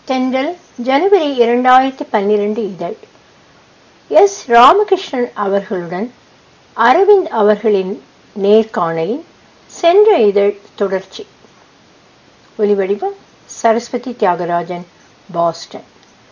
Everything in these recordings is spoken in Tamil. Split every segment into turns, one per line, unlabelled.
தென்றல் ஜனவரி இரண்டாயிரத்தி பன்னிரண்டு இதழ் எஸ் ராமகிருஷ்ணன் அவர்களுடன் அரவிந்த் அவர்களின் நேர்காணலின் சென்ற இதழ் தொடர்ச்சி ஒலிவடிவம் சரஸ்வதி தியாகராஜன் பாஸ்டன்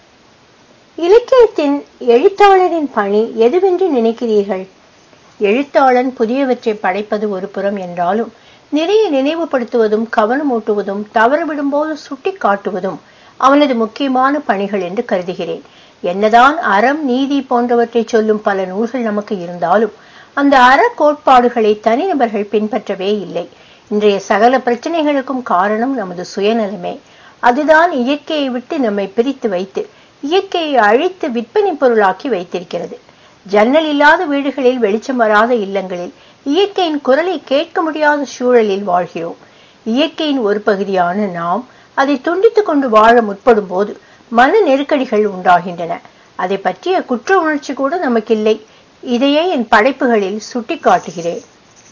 இலக்கியத்தின் எழுத்தாளரின் பணி எதுவென்று நினைக்கிறீர்கள் எழுத்தாளன் புதியவற்றை படைப்பது ஒரு புறம் என்றாலும் நிறைய நினைவுபடுத்துவதும் கவனமூட்டுவதும் தவறுவிடும்போது சுட்டி காட்டுவதும் அவனது முக்கியமான பணிகள் என்று கருதுகிறேன் என்னதான் அறம் நீதி போன்றவற்றை சொல்லும் பல நூல்கள் நமக்கு இருந்தாலும் அந்த அற கோட்பாடுகளை தனிநபர்கள் பின்பற்றவே இல்லை இன்றைய சகல பிரச்சனைகளுக்கும் காரணம் நமது சுயநலமே அதுதான் இயற்கையை விட்டு நம்மை பிரித்து வைத்து இயற்கையை அழித்து விற்பனை பொருளாக்கி வைத்திருக்கிறது ஜன்னல் இல்லாத வீடுகளில் வெளிச்சம் வராத இல்லங்களில் இயற்கையின் குரலை கேட்க முடியாத சூழலில் வாழ்கிறோம் இயற்கையின் ஒரு பகுதியான நாம் அதை துண்டித்துக் கொண்டு வாழ முற்படும் போது மன நெருக்கடிகள் உண்டாகின்றன அதை பற்றிய குற்ற உணர்ச்சி கூட நமக்கில்லை இதையே என் படைப்புகளில் சுட்டிக்காட்டுகிறேன்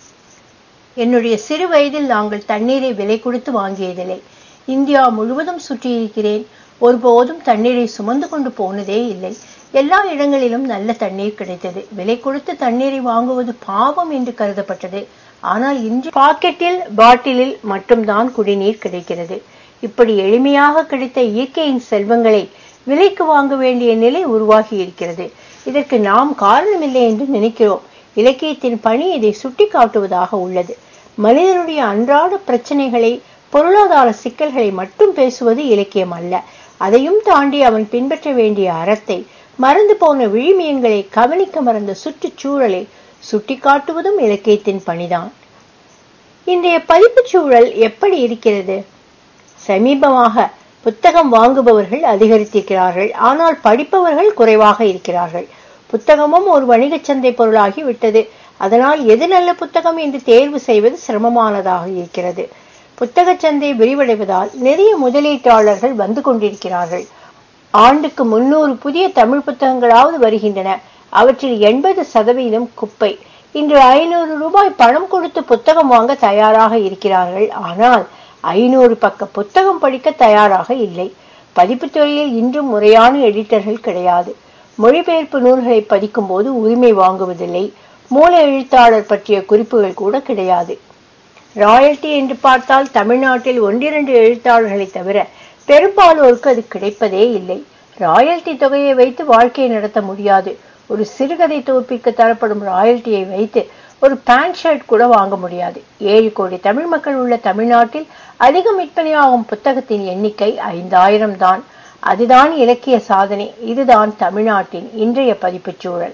என்னுடைய சிறு வயதில் நாங்கள் தண்ணீரை விலை கொடுத்து வாங்கியதில்லை இந்தியா முழுவதும் சுற்றியிருக்கிறேன் ஒருபோதும் தண்ணீரை சுமந்து கொண்டு போனதே இல்லை எல்லா இடங்களிலும் நல்ல தண்ணீர் கிடைத்தது விலை கொடுத்து தண்ணீரை வாங்குவது பாவம் என்று கருதப்பட்டது ஆனால் இன்று பாக்கெட்டில் பாட்டிலில் மட்டும்தான் குடிநீர் கிடைக்கிறது இப்படி எளிமையாக கிடைத்த இயற்கையின் செல்வங்களை விலைக்கு வாங்க வேண்டிய நிலை உருவாகி இருக்கிறது இதற்கு நாம் காரணமில்லை என்று நினைக்கிறோம் இலக்கியத்தின் பணி இதை சுட்டி காட்டுவதாக உள்ளது மனிதனுடைய அன்றாட பிரச்சனைகளை பொருளாதார சிக்கல்களை மட்டும் பேசுவது இலக்கியம் அல்ல அதையும் தாண்டி அவன் பின்பற்ற வேண்டிய அறத்தை மறந்து போன விழிமியங்களை கவனிக்க மறந்த சுற்றுச்சூழலை சுட்டிக்காட்டுவதும் இலக்கியத்தின் பணிதான் இன்றைய பதிப்புச் சூழல் எப்படி இருக்கிறது சமீபமாக புத்தகம் வாங்குபவர்கள் அதிகரித்திருக்கிறார்கள் ஆனால் படிப்பவர்கள் குறைவாக இருக்கிறார்கள் புத்தகமும் ஒரு வணிகச் சந்தை பொருளாகி விட்டது அதனால் எது நல்ல புத்தகம் என்று தேர்வு செய்வது சிரமமானதாக இருக்கிறது புத்தகச் சந்தை விரிவடைவதால் நிறைய முதலீட்டாளர்கள் வந்து கொண்டிருக்கிறார்கள் ஆண்டுக்கு முன்னூறு புதிய தமிழ் புத்தகங்களாவது வருகின்றன அவற்றில் எண்பது சதவீதம் குப்பை இன்று ஐநூறு ரூபாய் பணம் கொடுத்து புத்தகம் வாங்க தயாராக இருக்கிறார்கள் ஆனால் ஐநூறு பக்க புத்தகம் படிக்க தயாராக இல்லை பதிப்புத் துறையில் இன்றும் முறையான எடிட்டர்கள் கிடையாது மொழிபெயர்ப்பு நூல்களை படிக்கும் போது உரிமை வாங்குவதில்லை மூல எழுத்தாளர் பற்றிய குறிப்புகள் கூட கிடையாது ராயல்டி என்று பார்த்தால் தமிழ்நாட்டில் ஒன்றிரண்டு எழுத்தாளர்களை தவிர பெரும்பாலோருக்கு அது கிடைப்பதே இல்லை ராயல்டி தொகையை வைத்து வாழ்க்கையை நடத்த முடியாது ஒரு சிறுகதை தொகுப்பிற்கு தரப்படும் ராயல்டியை வைத்து ஒரு பேண்ட் ஷர்ட் கூட வாங்க முடியாது ஏழு கோடி தமிழ் மக்கள் உள்ள தமிழ்நாட்டில் அதிகம் விற்பனையாகும் புத்தகத்தின் எண்ணிக்கை ஐந்தாயிரம் தான் அதுதான் இலக்கிய சாதனை இதுதான் தமிழ்நாட்டின் இன்றைய பதிப்புச் சூழல்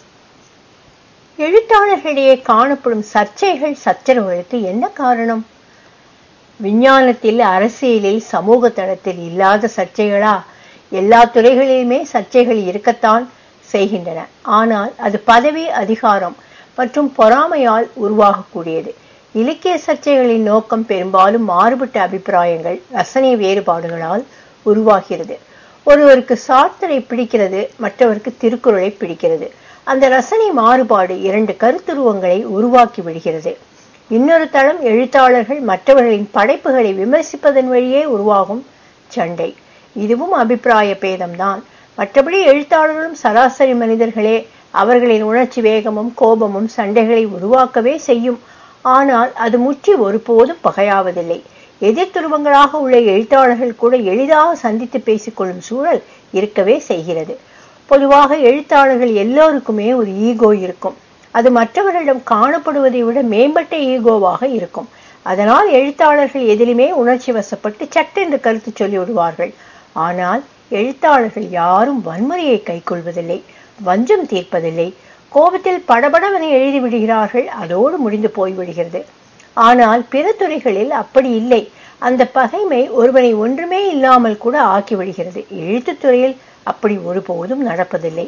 எழுத்தாளர்களிடையே காணப்படும் சர்ச்சைகள் சச்சரவுகளுக்கு என்ன காரணம் விஞ்ஞானத்தில் அரசியலில் சமூக தளத்தில் இல்லாத சர்ச்சைகளா எல்லா துறைகளிலுமே சர்ச்சைகள் இருக்கத்தான் செய்கின்றன ஆனால் அது பதவி அதிகாரம் மற்றும் பொறாமையால் உருவாகக்கூடியது இலக்கிய சர்ச்சைகளின் நோக்கம் பெரும்பாலும் மாறுபட்ட அபிப்பிராயங்கள் ரசனை வேறுபாடுகளால் உருவாகிறது ஒருவருக்கு சார்த்தரை பிடிக்கிறது மற்றவருக்கு திருக்குறளை பிடிக்கிறது அந்த ரசனை மாறுபாடு இரண்டு கருத்துருவங்களை உருவாக்கி விடுகிறது இன்னொரு தளம் எழுத்தாளர்கள் மற்றவர்களின் படைப்புகளை விமர்சிப்பதன் வழியே உருவாகும் சண்டை இதுவும் அபிப்பிராய பேதம்தான் மற்றபடி எழுத்தாளர்களும் சராசரி மனிதர்களே அவர்களின் உணர்ச்சி வேகமும் கோபமும் சண்டைகளை உருவாக்கவே செய்யும் ஆனால் அது முற்றி ஒருபோதும் பகையாவதில்லை எதிர் துருவங்களாக உள்ள எழுத்தாளர்கள் கூட எளிதாக சந்தித்து பேசிக்கொள்ளும் சூழல் இருக்கவே செய்கிறது பொதுவாக எழுத்தாளர்கள் எல்லோருக்குமே ஒரு ஈகோ இருக்கும் அது மற்றவர்களிடம் காணப்படுவதை விட மேம்பட்ட ஈகோவாக இருக்கும் அதனால் எழுத்தாளர்கள் எதிலுமே உணர்ச்சி வசப்பட்டு சட்டென்று கருத்து சொல்லி விடுவார்கள் ஆனால் எழுத்தாளர்கள் யாரும் வன்முறையை கைக்கொள்வதில்லை வஞ்சம் தீர்ப்பதில்லை கோபத்தில் படபடவென எழுதி விடுகிறார்கள் அதோடு முடிந்து போய்விடுகிறது ஆனால் பிற துறைகளில் அப்படி இல்லை அந்த பகைமை ஒருவனை ஒன்றுமே இல்லாமல் கூட ஆக்கிவிடுகிறது எழுத்துத் துறையில் அப்படி ஒருபோதும் நடப்பதில்லை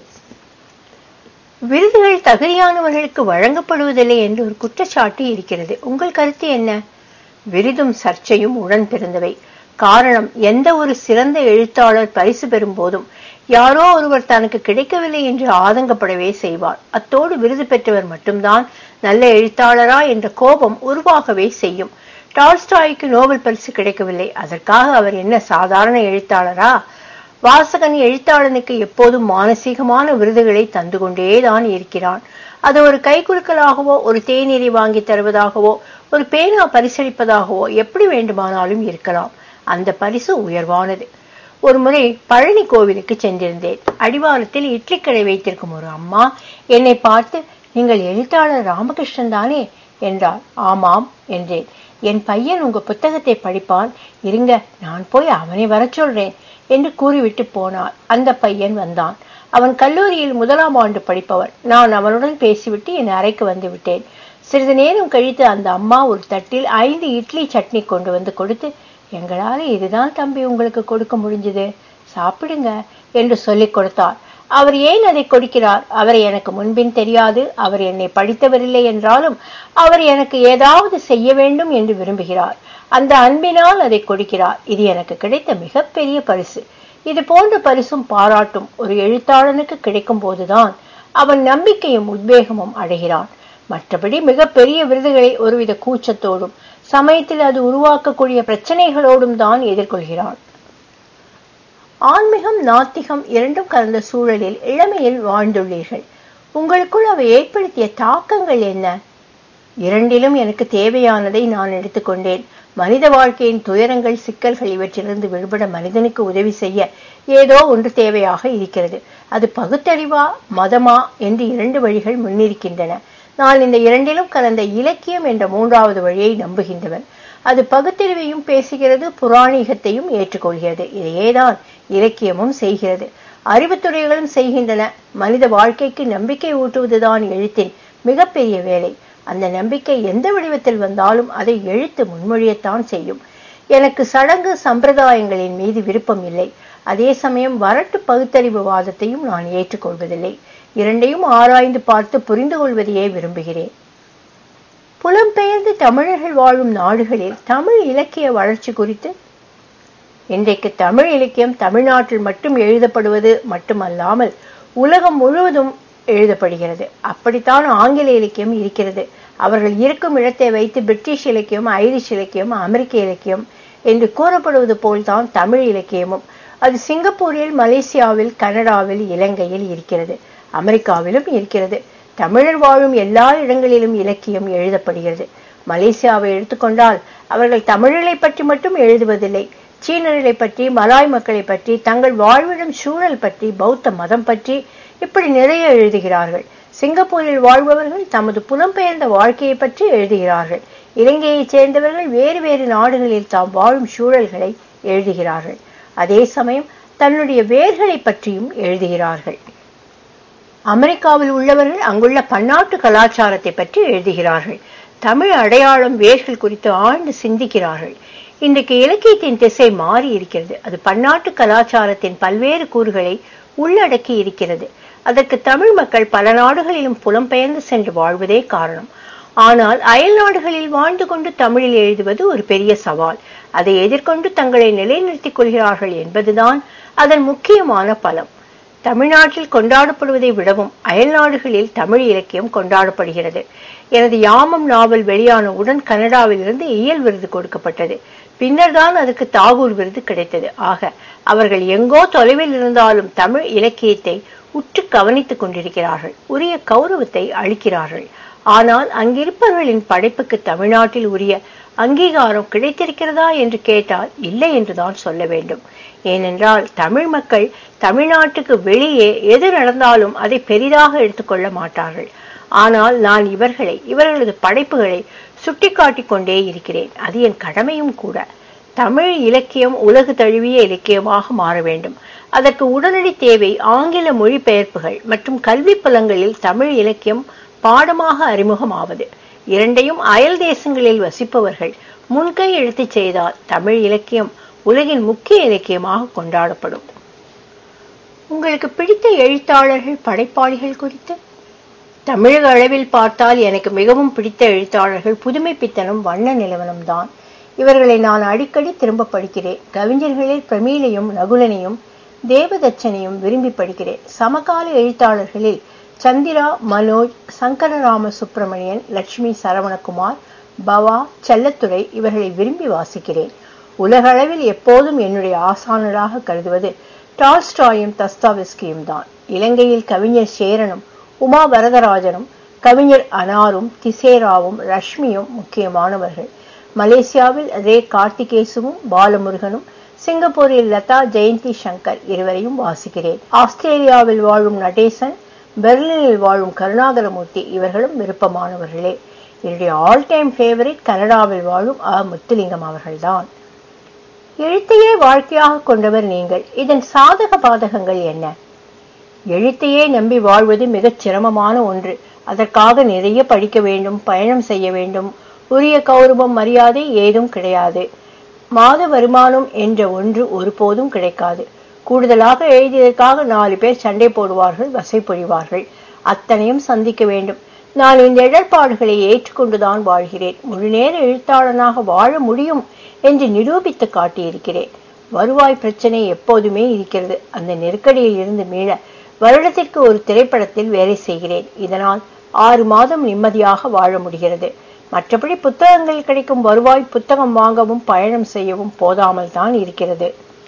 விருதுகள் தகுதியானவர்களுக்கு வழங்கப்படுவதில்லை என்று ஒரு குற்றச்சாட்டு இருக்கிறது உங்கள் கருத்து என்ன விருதும் சர்ச்சையும் உடன் பிறந்தவை காரணம் எந்த ஒரு சிறந்த எழுத்தாளர் பரிசு பெறும் போதும் யாரோ ஒருவர் தனக்கு கிடைக்கவில்லை என்று ஆதங்கப்படவே செய்வார் அத்தோடு விருது பெற்றவர் மட்டும்தான் நல்ல எழுத்தாளரா என்ற கோபம் உருவாகவே செய்யும் டால்ஸ்டாய்க்கு நோபல் பரிசு கிடைக்கவில்லை அதற்காக அவர் என்ன சாதாரண எழுத்தாளரா வாசகன் எழுத்தாளனுக்கு எப்போதும் மானசீகமான விருதுகளை தந்து கொண்டேதான் இருக்கிறான் அது ஒரு கைகுலுக்கலாகவோ ஒரு தேநீரை வாங்கி தருவதாகவோ ஒரு பேனா பரிசளிப்பதாகவோ எப்படி வேண்டுமானாலும் இருக்கலாம் அந்த பரிசு உயர்வானது ஒரு முறை பழனி கோவிலுக்கு சென்றிருந்தேன் அடிவாரத்தில் இட்லி கடை வைத்திருக்கும் ஒரு அம்மா என்னை பார்த்து நீங்கள் எழுத்தாளர் ராமகிருஷ்ணன் தானே என்றார் ஆமாம் என்றேன் என் பையன் உங்க புத்தகத்தை படிப்பான் இருங்க நான் போய் அவனை வரச் சொல்றேன் என்று கூறிவிட்டு போனார் அந்த பையன் வந்தான் அவன் கல்லூரியில் முதலாம் ஆண்டு படிப்பவன் நான் அவனுடன் பேசிவிட்டு என் அறைக்கு வந்து விட்டேன் சிறிது நேரம் கழித்து அந்த அம்மா ஒரு தட்டில் ஐந்து இட்லி சட்னி கொண்டு வந்து கொடுத்து எங்களால இதுதான் தம்பி உங்களுக்கு கொடுக்க முடிஞ்சது சாப்பிடுங்க என்று சொல்லிக் கொடுத்தார் அவர் ஏன் அதை கொடுக்கிறார் அவரை எனக்கு முன்பின் தெரியாது அவர் என்னை படித்தவரில்லை என்றாலும் அவர் எனக்கு ஏதாவது செய்ய வேண்டும் என்று விரும்புகிறார் அந்த அன்பினால் அதை கொடுக்கிறார் இது எனக்கு கிடைத்த மிகப்பெரிய பரிசு இது போன்ற பரிசும் பாராட்டும் ஒரு எழுத்தாளனுக்கு கிடைக்கும் போதுதான் அவன் நம்பிக்கையும் உத்வேகமும் அடைகிறான் மற்றபடி மிகப்பெரிய விருதுகளை ஒருவித கூச்சத்தோடும் சமயத்தில் அது உருவாக்கக்கூடிய பிரச்சனைகளோடும் தான் எதிர்கொள்கிறான் ஆன்மீகம் நாத்திகம் இரண்டும் கலந்த சூழலில் இளமையில் வாழ்ந்துள்ளீர்கள் உங்களுக்குள் அவை ஏற்படுத்திய தாக்கங்கள் என்ன இரண்டிலும் எனக்கு தேவையானதை நான் எடுத்துக்கொண்டேன் மனித வாழ்க்கையின் துயரங்கள் சிக்கல்கள் இவற்றிலிருந்து விடுபட மனிதனுக்கு உதவி செய்ய ஏதோ ஒன்று தேவையாக இருக்கிறது அது பகுத்தறிவா மதமா என்று இரண்டு வழிகள் முன்னிருக்கின்றன நான் இந்த இரண்டிலும் கலந்த இலக்கியம் என்ற மூன்றாவது வழியை நம்புகின்றவன் அது பகுத்தறிவையும் பேசுகிறது புராணிகத்தையும் ஏற்றுக்கொள்கிறது இதையேதான் இலக்கியமும் செய்கிறது அறிவுத்துறைகளும் செய்கின்றன மனித வாழ்க்கைக்கு நம்பிக்கை ஊட்டுவதுதான் எழுத்தின் மிகப்பெரிய வேலை அந்த நம்பிக்கை எந்த வடிவத்தில் வந்தாலும் அதை எழுத்து முன்மொழியத்தான் செய்யும் எனக்கு சடங்கு சம்பிரதாயங்களின் மீது விருப்பம் இல்லை அதே சமயம் வரட்டு பகுத்தறிவு வாதத்தையும் நான் ஏற்றுக்கொள்வதில்லை இரண்டையும் ஆராய்ந்து பார்த்து புரிந்து கொள்வதையே விரும்புகிறேன் புலம்பெயர்ந்து தமிழர்கள் வாழும் நாடுகளில் தமிழ் இலக்கிய வளர்ச்சி குறித்து இன்றைக்கு தமிழ் இலக்கியம் தமிழ்நாட்டில் மட்டும் எழுதப்படுவது மட்டுமல்லாமல் உலகம் முழுவதும் எழுதப்படுகிறது அப்படித்தான் ஆங்கில இலக்கியம் இருக்கிறது அவர்கள் இருக்கும் இடத்தை வைத்து பிரிட்டிஷ் இலக்கியம் ஐரிஷ் இலக்கியம் அமெரிக்க இலக்கியம் என்று கூறப்படுவது போல்தான் தமிழ் இலக்கியமும் அது சிங்கப்பூரில் மலேசியாவில் கனடாவில் இலங்கையில் இருக்கிறது அமெரிக்காவிலும் இருக்கிறது தமிழர் வாழும் எல்லா இடங்களிலும் இலக்கியம் எழுதப்படுகிறது மலேசியாவை எடுத்துக்கொண்டால் அவர்கள் தமிழர்களை பற்றி மட்டும் எழுதுவதில்லை சீனர்களை பற்றி மலாய் மக்களை பற்றி தங்கள் வாழ்விடம் சூழல் பற்றி பௌத்த மதம் பற்றி இப்படி நிறைய எழுதுகிறார்கள் சிங்கப்பூரில் வாழ்பவர்கள் தமது புலம்பெயர்ந்த வாழ்க்கையை பற்றி எழுதுகிறார்கள் இலங்கையைச் சேர்ந்தவர்கள் வேறு வேறு நாடுகளில் தாம் வாழும் சூழல்களை எழுதுகிறார்கள் அதே சமயம் தன்னுடைய வேர்களை பற்றியும் எழுதுகிறார்கள் அமெரிக்காவில் உள்ளவர்கள் அங்குள்ள பன்னாட்டு கலாச்சாரத்தை பற்றி எழுதுகிறார்கள் தமிழ் அடையாளம் வேர்கள் குறித்து ஆழ்ந்து சிந்திக்கிறார்கள் இன்றைக்கு இலக்கியத்தின் திசை மாறி இருக்கிறது அது பன்னாட்டு கலாச்சாரத்தின் பல்வேறு கூறுகளை உள்ளடக்கி இருக்கிறது அதற்கு தமிழ் மக்கள் பல நாடுகளிலும் புலம்பெயர்ந்து சென்று வாழ்வதே காரணம் ஆனால் அயல் நாடுகளில் வாழ்ந்து கொண்டு தமிழில் எழுதுவது ஒரு பெரிய சவால் அதை எதிர்கொண்டு தங்களை நிலைநிறுத்திக் கொள்கிறார்கள் என்பதுதான் அதன் முக்கியமான பலம் தமிழ்நாட்டில் கொண்டாடப்படுவதை விடவும் அயல் நாடுகளில் தமிழ் இலக்கியம் கொண்டாடப்படுகிறது எனது யாமம் நாவல் வெளியானவுடன் கனடாவிலிருந்து இயல் விருது கொடுக்கப்பட்டது பின்னர் தான் அதுக்கு தாகூர் விருது கிடைத்தது ஆக அவர்கள் எங்கோ தொலைவில் இருந்தாலும் தமிழ் இலக்கியத்தை உற்று கவனித்துக் கொண்டிருக்கிறார்கள் உரிய கௌரவத்தை அளிக்கிறார்கள் ஆனால் அங்கிருப்பவர்களின் படைப்புக்கு தமிழ்நாட்டில் உரிய அங்கீகாரம் கிடைத்திருக்கிறதா என்று கேட்டால் இல்லை என்றுதான் சொல்ல வேண்டும் ஏனென்றால் தமிழ் மக்கள் தமிழ்நாட்டுக்கு வெளியே எது நடந்தாலும் அதை பெரிதாக எடுத்துக்கொள்ள மாட்டார்கள் ஆனால் நான் இவர்களை இவர்களது படைப்புகளை சுட்டிக்காட்டிக் கொண்டே இருக்கிறேன் அது என் கடமையும் கூட தமிழ் இலக்கியம் உலகு தழுவிய இலக்கியமாக மாற வேண்டும் அதற்கு உடனடி தேவை ஆங்கில மொழிபெயர்ப்புகள் மற்றும் கல்வி புலங்களில் தமிழ் இலக்கியம் பாடமாக அறிமுகமாவது இரண்டையும் அயல் தேசங்களில் வசிப்பவர்கள் முன்கை எடுத்துச் செய்தால் தமிழ் இலக்கியம் உலகின் முக்கிய இலக்கியமாக கொண்டாடப்படும் உங்களுக்கு பிடித்த எழுத்தாளர்கள் படைப்பாளிகள் குறித்து தமிழக அளவில் பார்த்தால் எனக்கு மிகவும் பிடித்த எழுத்தாளர்கள் புதுமைப்பித்தனும் வண்ண நிலவனும் தான் இவர்களை நான் அடிக்கடி திரும்ப படிக்கிறேன் கவிஞர்களில் பிரமீலையும் நகுலனையும் தேவதச்சனையும் விரும்பி படிக்கிறேன் சமகால எழுத்தாளர்களில் சந்திரா மனோஜ் சங்கரராம சுப்பிரமணியன் லட்சுமி சரவணகுமார் பவா செல்லத்துறை இவர்களை விரும்பி வாசிக்கிறேன் உலகளவில் எப்போதும் என்னுடைய ஆசானராக கருதுவது டால்ஸ்டாயும் தஸ்தாவெஸ்கியும் தான் இலங்கையில் கவிஞர் சேரனும் உமா வரதராஜனும் கவிஞர் அனாரும் திசேராவும் ரஷ்மியும் முக்கியமானவர்கள் மலேசியாவில் ரே கார்த்திகேசுவும் பாலமுருகனும் சிங்கப்பூரில் லதா ஜெயந்தி சங்கர் இருவரையும் வாசிக்கிறேன் ஆஸ்திரேலியாவில் வாழும் நடேசன் பெர்லினில் வாழும் கருணாகரமூர்த்தி இவர்களும் விருப்பமானவர்களே என்னுடைய ஆல் டைம் ஃபேவரிட் கனடாவில் வாழும் அ முத்துலிங்கம் அவர்கள்தான் எழுத்தையே வாழ்க்கையாக கொண்டவர் நீங்கள் இதன் சாதக பாதகங்கள் என்ன எழுத்தையே நம்பி வாழ்வது மிகச் சிரமமான ஒன்று அதற்காக நிறைய படிக்க வேண்டும் பயணம் செய்ய வேண்டும் உரிய கௌரவம் மரியாதை ஏதும் கிடையாது மாத வருமானம் என்ற ஒன்று ஒருபோதும் கிடைக்காது கூடுதலாக எழுதியதற்காக நாலு பேர் சண்டை போடுவார்கள் வசை பொழிவார்கள் அத்தனையும் சந்திக்க வேண்டும் நான் இந்த இடர்பாடுகளை ஏற்றுக்கொண்டுதான் வாழ்கிறேன் முழுநேர எழுத்தாளனாக வாழ முடியும் என்று நிரூபித்து காட்டியிருக்கிறேன் வருவாய் பிரச்சனை எப்போதுமே இருக்கிறது அந்த நெருக்கடியில் இருந்து மீள வருடத்திற்கு ஒரு திரைப்படத்தில் வேலை செய்கிறேன் இதனால் ஆறு மாதம் நிம்மதியாக வாழ முடிகிறது மற்றபடி புத்தகங்கள் கிடைக்கும் வருவாய் புத்தகம் வாங்கவும் பயணம் செய்யவும் போதாமல் தான் இருக்கிறது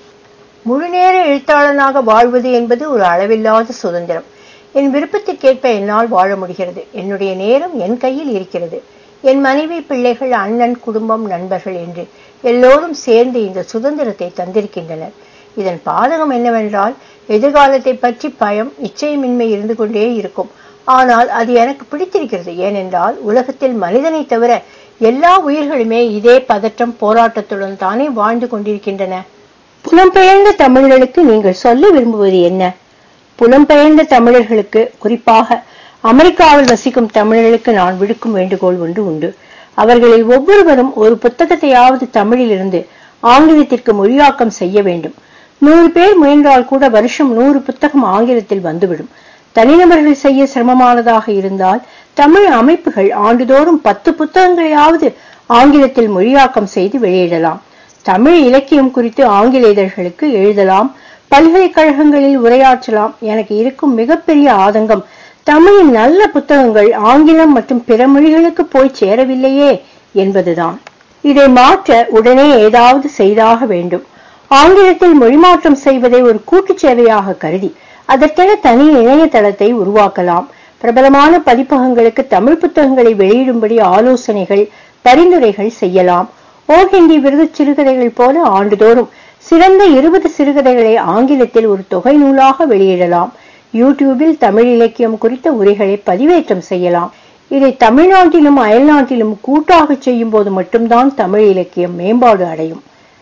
முழுநேர எழுத்தாளனாக வாழ்வது என்பது ஒரு அளவில்லாத சுதந்திரம் என் விருப்பத்திற்கேற்ப என்னால் வாழ முடிகிறது என்னுடைய நேரம் என் கையில் இருக்கிறது என் மனைவி பிள்ளைகள் அண்ணன் குடும்பம் நண்பர்கள் என்று எல்லோரும் சேர்ந்து இந்த சுதந்திரத்தை தந்திருக்கின்றனர் இதன் பாதகம் என்னவென்றால் எதிர்காலத்தை பற்றி பயம் நிச்சயமின்மை இருந்து கொண்டே இருக்கும் ஆனால் அது எனக்கு பிடித்திருக்கிறது ஏனென்றால் உலகத்தில் மனிதனை தவிர எல்லா உயிர்களுமே இதே பதற்றம் போராட்டத்துடன் தானே வாழ்ந்து கொண்டிருக்கின்றன புலம்பெயர்ந்த தமிழர்களுக்கு நீங்கள் சொல்ல விரும்புவது என்ன புலம்பெயர்ந்த தமிழர்களுக்கு குறிப்பாக அமெரிக்காவில் வசிக்கும் தமிழர்களுக்கு நான் விடுக்கும் வேண்டுகோள் ஒன்று உண்டு அவர்களில் ஒவ்வொருவரும் ஒரு புத்தகத்தையாவது தமிழிலிருந்து ஆங்கிலத்திற்கு மொழியாக்கம் செய்ய வேண்டும் நூறு பேர் முயன்றால் கூட வருஷம் நூறு புத்தகம் ஆங்கிலத்தில் வந்துவிடும் தனிநபர்கள் செய்ய சிரமமானதாக இருந்தால் தமிழ் அமைப்புகள் ஆண்டுதோறும் பத்து புத்தகங்களையாவது ஆங்கிலத்தில் மொழியாக்கம் செய்து வெளியிடலாம் தமிழ் இலக்கியம் குறித்து ஆங்கில இதழ்களுக்கு எழுதலாம் பல்கலைக்கழகங்களில் உரையாற்றலாம் எனக்கு இருக்கும் மிகப்பெரிய ஆதங்கம் தமிழின் நல்ல புத்தகங்கள் ஆங்கிலம் மற்றும் பிற மொழிகளுக்கு போய் சேரவில்லையே என்பதுதான் இதை மாற்ற உடனே ஏதாவது செய்தாக வேண்டும் ஆங்கிலத்தில் மொழிமாற்றம் செய்வதை ஒரு கூட்டுச் சேவையாக கருதி அதற்கென தனி இணையதளத்தை உருவாக்கலாம் பிரபலமான பதிப்பகங்களுக்கு தமிழ் புத்தகங்களை வெளியிடும்படி ஆலோசனைகள் பரிந்துரைகள் செய்யலாம் ஓ ஹிந்தி விருது சிறுகதைகள் போல ஆண்டுதோறும் சிறந்த இருபது சிறுகதைகளை ஆங்கிலத்தில் ஒரு தொகை நூலாக வெளியிடலாம் யூடியூபில் தமிழ் இலக்கியம் குறித்த உரைகளை பதிவேற்றம் செய்யலாம் இதை தமிழ்நாட்டிலும் அயல்நாட்டிலும் கூட்டாக செய்யும் போது மட்டும்தான் தமிழ் இலக்கியம் மேம்பாடு அடையும்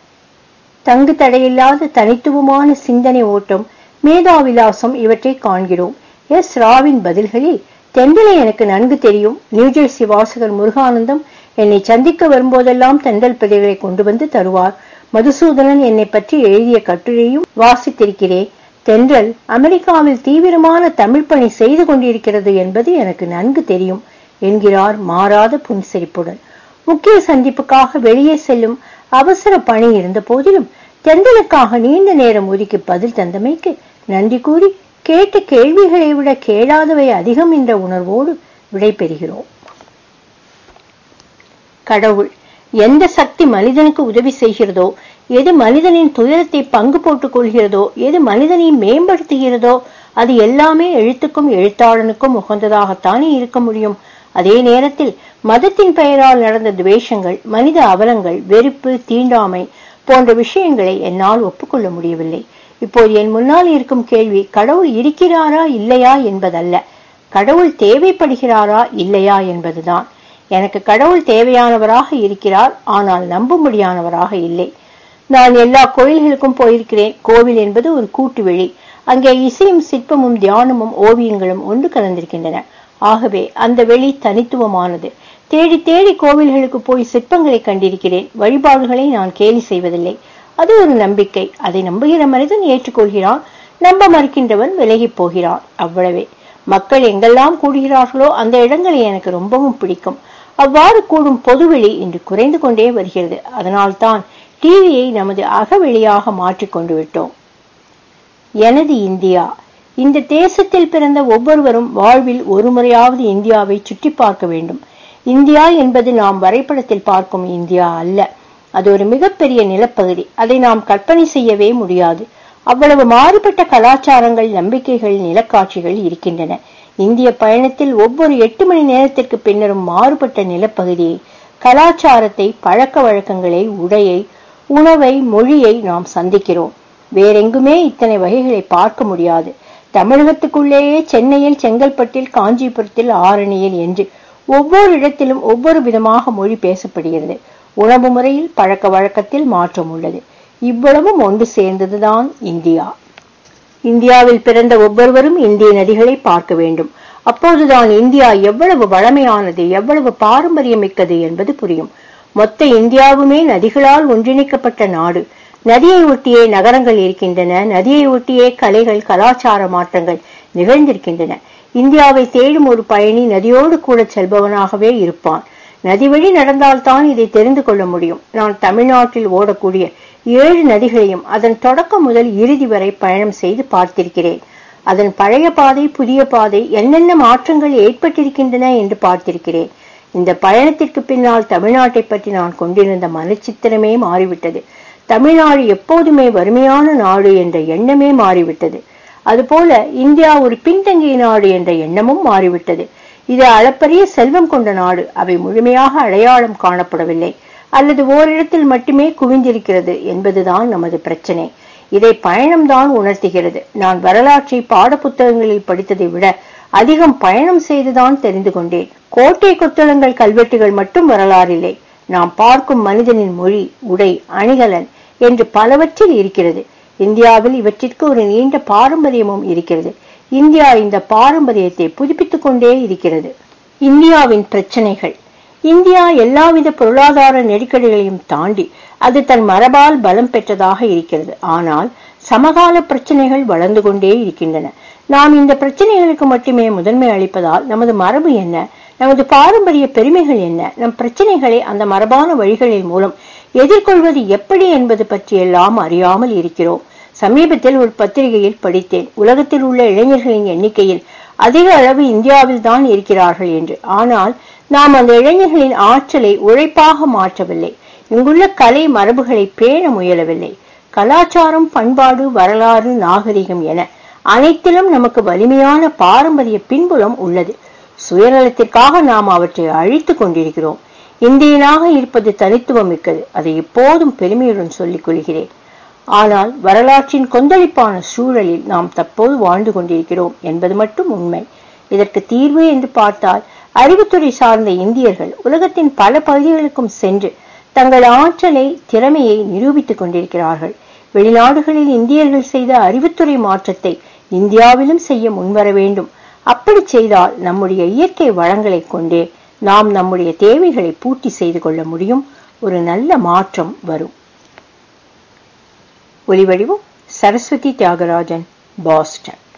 தங்கு தடையில்லாத தனித்துவமான சிந்தனை ஓட்டம் மேதாவிலாசம் இவற்றை காண்கிறோம் எஸ் ராவின் பதில்களில் தென்றலை எனக்கு நன்கு தெரியும் நியூஜெர்சி வாசகர் முருகானந்தம் என்னை சந்திக்க வரும்போதெல்லாம் தென்றல் பதில்களை கொண்டு வந்து தருவார் மதுசூதனன் என்னை பற்றி எழுதிய கட்டுரையும் வாசித்திருக்கிறேன் தென்றல் அமெரிக்காவில் தீவிரமான தமிழ் பணி செய்து கொண்டிருக்கிறது என்பது எனக்கு நன்கு தெரியும் என்கிறார் மாறாத புன்சிரிப்புடன் முக்கிய சந்திப்புக்காக வெளியே செல்லும் அவசர பணி இருந்த போதிலும் தென்றலுக்காக நீண்ட நேரம் ஒதுக்கி பதில் தந்தமைக்கு நன்றி கூறி கேட்ட கேள்விகளை விட கேளாதவை அதிகம் என்ற உணர்வோடு விடைபெறுகிறோம் கடவுள் எந்த சக்தி மனிதனுக்கு உதவி செய்கிறதோ எது மனிதனின் துயரத்தை பங்கு போட்டுக் கொள்கிறதோ எது மனிதனை மேம்படுத்துகிறதோ அது எல்லாமே எழுத்துக்கும் எழுத்தாளனுக்கும் உகந்ததாகத்தானே இருக்க முடியும் அதே நேரத்தில் மதத்தின் பெயரால் நடந்த துவேஷங்கள் மனித அவலங்கள் வெறுப்பு தீண்டாமை போன்ற விஷயங்களை என்னால் ஒப்புக்கொள்ள முடியவில்லை இப்போது என் முன்னால் இருக்கும் கேள்வி கடவுள் இருக்கிறாரா இல்லையா என்பதல்ல கடவுள் தேவைப்படுகிறாரா இல்லையா என்பதுதான் எனக்கு கடவுள் தேவையானவராக இருக்கிறார் ஆனால் நம்பும்படியானவராக இல்லை நான் எல்லா கோயில்களுக்கும் போயிருக்கிறேன் கோவில் என்பது ஒரு கூட்டு வெளி அங்கே இசையும் சிற்பமும் தியானமும் ஓவியங்களும் ஒன்று கலந்திருக்கின்றன ஆகவே அந்த வெளி தனித்துவமானது தேடி தேடி கோவில்களுக்கு போய் சிற்பங்களை கண்டிருக்கிறேன் வழிபாடுகளை நான் கேலி செய்வதில்லை அது ஒரு நம்பிக்கை அதை நம்புகிற மனிதன் ஏற்றுக்கொள்கிறான் நம்ப மறுக்கின்றவன் விலகி போகிறான் அவ்வளவே மக்கள் எங்கெல்லாம் கூடுகிறார்களோ அந்த இடங்களை எனக்கு ரொம்பவும் பிடிக்கும் அவ்வாறு கூடும் பொதுவெளி இன்று குறைந்து கொண்டே வருகிறது அதனால்தான் டிவியை நமது அகவெளியாக மாற்றிக் கொண்டு விட்டோம் எனது இந்தியா இந்த தேசத்தில் பிறந்த ஒவ்வொருவரும் வாழ்வில் ஒரு முறையாவது இந்தியாவை சுற்றி பார்க்க வேண்டும் இந்தியா என்பது நாம் வரைபடத்தில் பார்க்கும் இந்தியா அல்ல அது ஒரு மிகப்பெரிய நிலப்பகுதி அதை நாம் கற்பனை செய்யவே முடியாது அவ்வளவு மாறுபட்ட கலாச்சாரங்கள் நம்பிக்கைகள் நிலக்காட்சிகள் இருக்கின்றன இந்திய பயணத்தில் ஒவ்வொரு எட்டு மணி நேரத்திற்கு பின்னரும் மாறுபட்ட நிலப்பகுதியை கலாச்சாரத்தை பழக்க வழக்கங்களை உடையை உணவை மொழியை நாம் சந்திக்கிறோம் வேறெங்குமே இத்தனை வகைகளை பார்க்க முடியாது தமிழகத்துக்குள்ளேயே சென்னையில் செங்கல்பட்டில் காஞ்சிபுரத்தில் ஆரணியில் என்று ஒவ்வொரு இடத்திலும் ஒவ்வொரு விதமாக மொழி பேசப்படுகிறது உணவு முறையில் பழக்க வழக்கத்தில் மாற்றம் உள்ளது இவ்வளவும் ஒன்று சேர்ந்ததுதான் இந்தியா இந்தியாவில் பிறந்த ஒவ்வொருவரும் இந்திய நதிகளை பார்க்க வேண்டும் அப்போதுதான் இந்தியா எவ்வளவு வளமையானது எவ்வளவு பாரம்பரியமிக்கது என்பது புரியும் மொத்த இந்தியாவுமே நதிகளால் ஒன்றிணைக்கப்பட்ட நாடு நதியை ஒட்டியே நகரங்கள் இருக்கின்றன நதியை ஒட்டியே கலைகள் கலாச்சார மாற்றங்கள் நிகழ்ந்திருக்கின்றன இந்தியாவை தேடும் ஒரு பயணி நதியோடு கூட செல்பவனாகவே இருப்பான் நதி வழி நடந்தால்தான் இதை தெரிந்து கொள்ள முடியும் நான் தமிழ்நாட்டில் ஓடக்கூடிய ஏழு நதிகளையும் அதன் தொடக்கம் முதல் இறுதி வரை பயணம் செய்து பார்த்திருக்கிறேன் அதன் பழைய பாதை புதிய பாதை என்னென்ன மாற்றங்கள் ஏற்பட்டிருக்கின்றன என்று பார்த்திருக்கிறேன் இந்த பயணத்திற்கு பின்னால் தமிழ்நாட்டை பற்றி நான் கொண்டிருந்த மனச்சித்திரமே மாறிவிட்டது தமிழ்நாடு எப்போதுமே வறுமையான நாடு என்ற எண்ணமே மாறிவிட்டது அதுபோல இந்தியா ஒரு பின்தங்கிய நாடு என்ற எண்ணமும் மாறிவிட்டது இது அளப்பரிய செல்வம் கொண்ட நாடு அவை முழுமையாக அடையாளம் காணப்படவில்லை அல்லது ஓரிடத்தில் மட்டுமே குவிந்திருக்கிறது என்பதுதான் நமது பிரச்சனை இதை பயணம்தான் உணர்த்துகிறது நான் வரலாற்றை பாடப்புத்தகங்களில் படித்ததை விட அதிகம் பயணம் செய்துதான் தெரிந்து கொண்டேன் கோட்டை கொத்தளங்கள் கல்வெட்டுகள் மட்டும் வரலாறில்லை நாம் பார்க்கும் மனிதனின் மொழி உடை அணிகலன் என்று பலவற்றில் இருக்கிறது இந்தியாவில் இவற்றிற்கு ஒரு நீண்ட பாரம்பரியமும் இருக்கிறது இந்தியா இந்த பாரம்பரியத்தை புதுப்பித்துக் கொண்டே இருக்கிறது இந்தியாவின் பிரச்சனைகள் இந்தியா எல்லாவித பொருளாதார நெருக்கடிகளையும் தாண்டி அது தன் மரபால் பலம் பெற்றதாக இருக்கிறது ஆனால் சமகால பிரச்சனைகள் வளர்ந்து கொண்டே இருக்கின்றன நாம் இந்த பிரச்சனைகளுக்கு மட்டுமே முதன்மை அளிப்பதால் நமது மரபு என்ன நமது பாரம்பரிய பெருமைகள் என்ன நம் பிரச்சனைகளை அந்த மரபான வழிகளின் மூலம் எதிர்கொள்வது எப்படி என்பது பற்றியெல்லாம் அறியாமல் இருக்கிறோம் சமீபத்தில் ஒரு பத்திரிகையில் படித்தேன் உலகத்தில் உள்ள இளைஞர்களின் எண்ணிக்கையில் அதிக அளவு இந்தியாவில் தான் இருக்கிறார்கள் என்று ஆனால் நாம் அந்த இளைஞர்களின் ஆற்றலை உழைப்பாக மாற்றவில்லை இங்குள்ள கலை மரபுகளை பேண முயலவில்லை கலாச்சாரம் பண்பாடு வரலாறு நாகரிகம் என அனைத்திலும் நமக்கு வலிமையான பாரம்பரிய பின்புலம் உள்ளது சுயநலத்திற்காக நாம் அவற்றை அழித்துக் கொண்டிருக்கிறோம் இந்தியனாக இருப்பது தனித்துவம் மிக்கது அதை எப்போதும் பெருமையுடன் சொல்லிக் கொள்கிறேன் ஆனால் வரலாற்றின் கொந்தளிப்பான சூழலில் நாம் தற்போது வாழ்ந்து கொண்டிருக்கிறோம் என்பது மட்டும் உண்மை இதற்கு தீர்வு என்று பார்த்தால் அறிவுத்துறை சார்ந்த இந்தியர்கள் உலகத்தின் பல பகுதிகளுக்கும் சென்று தங்கள் ஆற்றலை திறமையை நிரூபித்துக் கொண்டிருக்கிறார்கள் வெளிநாடுகளில் இந்தியர்கள் செய்த அறிவுத்துறை மாற்றத்தை இந்தியாவிலும் செய்ய முன்வர வேண்டும் அப்படி செய்தால் நம்முடைய இயற்கை வளங்களை கொண்டே நாம் நம்முடைய தேவைகளை பூர்த்தி செய்து கொள்ள முடியும் ஒரு நல்ல மாற்றம் வரும் ஒலிவடிவம் சரஸ்வதி தியாகராஜன் பாஸ்டன்